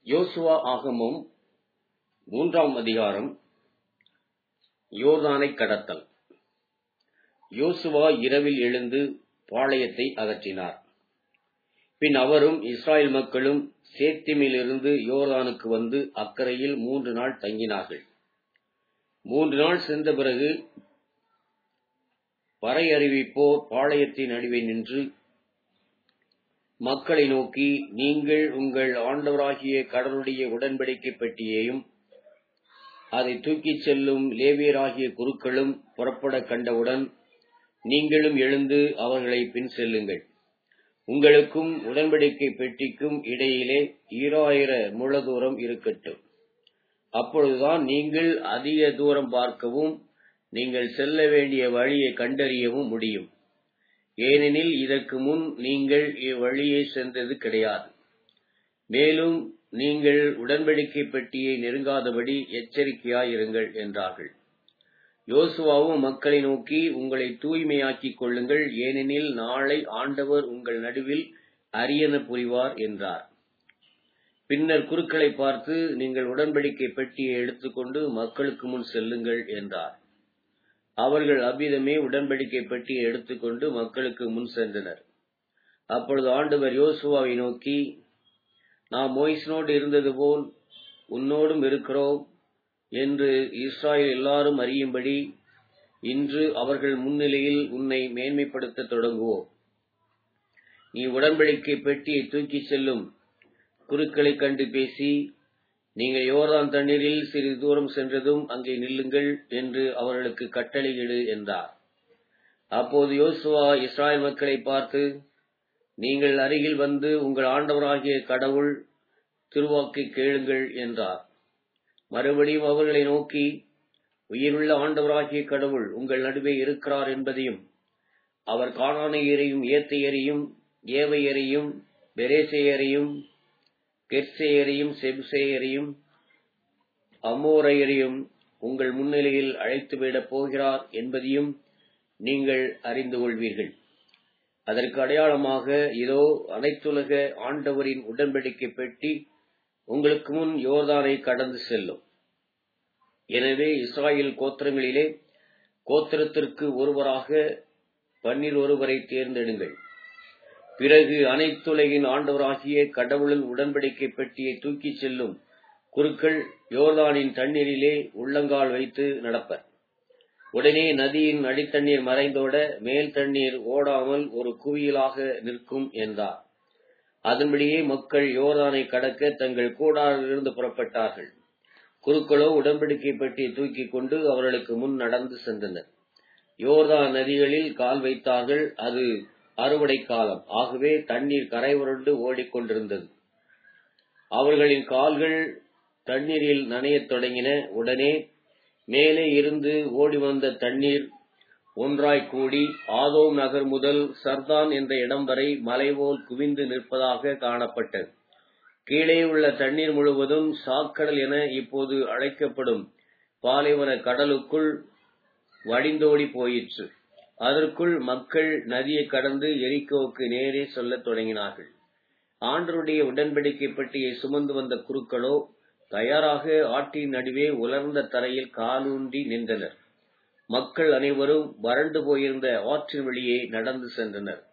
யோசுவா ஆகமம் மூன்றாம் அதிகாரம் யோர்தானைக் கடத்தல் யோசுவா இரவில் எழுந்து பாளையத்தை அகற்றினார் பின் அவரும் இஸ்ராயேல் மக்களும் சேத்திமிலிருந்து யோர்தானுக்கு வந்து அக்கரையில் மூன்று நாள் தங்கினார்கள் மூன்று நாள் சென்ற பிறகு பறையறிவிப்போர் பாளையத்தின் நடுவே நின்று மக்களை நோக்கி நீங்கள் உங்கள் ஆண்டவராகிய கடவுளுடைய உடன்படிக்கை பெட்டியையும் அதை தூக்கிச் செல்லும் லேவியராகிய குருக்களும் புறப்பட கண்டவுடன் நீங்களும் எழுந்து அவர்களை பின் செல்லுங்கள் உங்களுக்கும் உடன்படிக்கை பெட்டிக்கும் இடையிலே ஈராயிர முழ தூரம் இருக்கட்டும் அப்பொழுதுதான் நீங்கள் அதிக தூரம் பார்க்கவும் நீங்கள் செல்ல வேண்டிய வழியை கண்டறியவும் முடியும் ஏனெனில் இதற்கு முன் நீங்கள் இவ்வழியை சென்றது கிடையாது மேலும் நீங்கள் உடன்படிக்கை பெட்டியை நெருங்காதபடி எச்சரிக்கையாயிருங்கள் என்றார்கள் யோசுவாவும் மக்களை நோக்கி உங்களை தூய்மையாக்கிக் கொள்ளுங்கள் ஏனெனில் நாளை ஆண்டவர் உங்கள் நடுவில் அரியன புரிவார் என்றார் பின்னர் குருக்களை பார்த்து நீங்கள் உடன்படிக்கை பெட்டியை எடுத்துக்கொண்டு மக்களுக்கு முன் செல்லுங்கள் என்றார் அவர்கள் அவ்விதமே உடன்படிக்கை பெட்டியை எடுத்துக்கொண்டு மக்களுக்கு முன் சென்றனர் அப்பொழுது ஆண்டவர் யோசுவாவை நோக்கி நாம் மோயிசனோடு இருந்தது போல் உன்னோடும் இருக்கிறோம் என்று இஸ்ராயல் எல்லாரும் அறியும்படி இன்று அவர்கள் முன்னிலையில் உன்னை மேன்மைப்படுத்த தொடங்குவோம் நீ உடன்படிக்கை பெட்டியை தூக்கிச் செல்லும் குருக்களை கண்டு பேசி நீங்கள் யோர்தான் தண்ணீரில் சிறிது தூரம் சென்றதும் அங்கே நில்லுங்கள் என்று அவர்களுக்கு கட்டளையிடு என்றார் அப்போது யோசுவா இஸ்ராயல் மக்களை பார்த்து நீங்கள் அருகில் வந்து உங்கள் ஆண்டவராகிய கடவுள் திருவாக்கை கேளுங்கள் என்றார் மறுபடியும் அவர்களை நோக்கி உயிருள்ள ஆண்டவராகிய கடவுள் உங்கள் நடுவே இருக்கிறார் என்பதையும் அவர் காணானையரையும் ஏத்தையரையும் ஏவையரையும் பெரேசையரையும் கெர்சேயரையும் செப்சேயரையும் அமோரையரையும் உங்கள் முன்னிலையில் அழைத்துவிடப் போகிறார் என்பதையும் நீங்கள் அறிந்து கொள்வீர்கள் அதற்கு அடையாளமாக இதோ அனைத்துலக ஆண்டவரின் உடன்படிக்கை பெட்டி உங்களுக்கு முன் யோர்தானை கடந்து செல்லும் எனவே இஸ்ராயல் கோத்திரங்களிலே கோத்திரத்திற்கு ஒருவராக பன்னிர் ஒருவரை தேர்ந்தெடுங்கள் பிறகு அனைத்துலகின் ஆண்டவராகிய கடவுளின் உடன்படிக்கை பெட்டியை தூக்கிச் செல்லும் குருக்கள் யோர்தானின் தண்ணீரிலே உள்ளங்கால் வைத்து நடப்பர் உடனே நதியின் அடித்தண்ணீர் மறைந்தோட மேல் தண்ணீர் ஓடாமல் ஒரு குவியலாக நிற்கும் என்றார் அதன்படியே மக்கள் யோர்தானை கடக்க தங்கள் கூடாரிலிருந்து புறப்பட்டார்கள் குருக்களோ உடன்படிக்கை பெட்டியை தூக்கிக் கொண்டு அவர்களுக்கு முன் நடந்து சென்றனர் யோர்தான் நதிகளில் கால் வைத்தார்கள் அது அறுவடை காலம் ஆகவே தண்ணீர் கரை உருண்டு ஓடிக்கொண்டிருந்தது அவர்களின் கால்கள் தண்ணீரில் நனையத் தொடங்கின உடனே மேலே இருந்து ஓடி வந்த தண்ணீர் ஒன்றாய் கூடி ஆதோம் நகர் முதல் சர்தான் என்ற இடம் வரை மலைபோல் குவிந்து நிற்பதாக காணப்பட்டது கீழே உள்ள தண்ணீர் முழுவதும் சாக்கடல் என இப்போது அழைக்கப்படும் பாலைவன கடலுக்குள் வடிந்தோடி போயிற்று அதற்குள் மக்கள் நதியை கடந்து எரிக்கோவுக்கு நேரே சொல்லத் தொடங்கினார்கள் ஆண்டருடைய உடன்படிக்கை பெட்டியை சுமந்து வந்த குருக்களோ தயாராக ஆற்றின் நடுவே உலர்ந்த தரையில் காலூன்றி நின்றனர் மக்கள் அனைவரும் வறண்டு போயிருந்த ஆற்றின் வழியே நடந்து சென்றனர்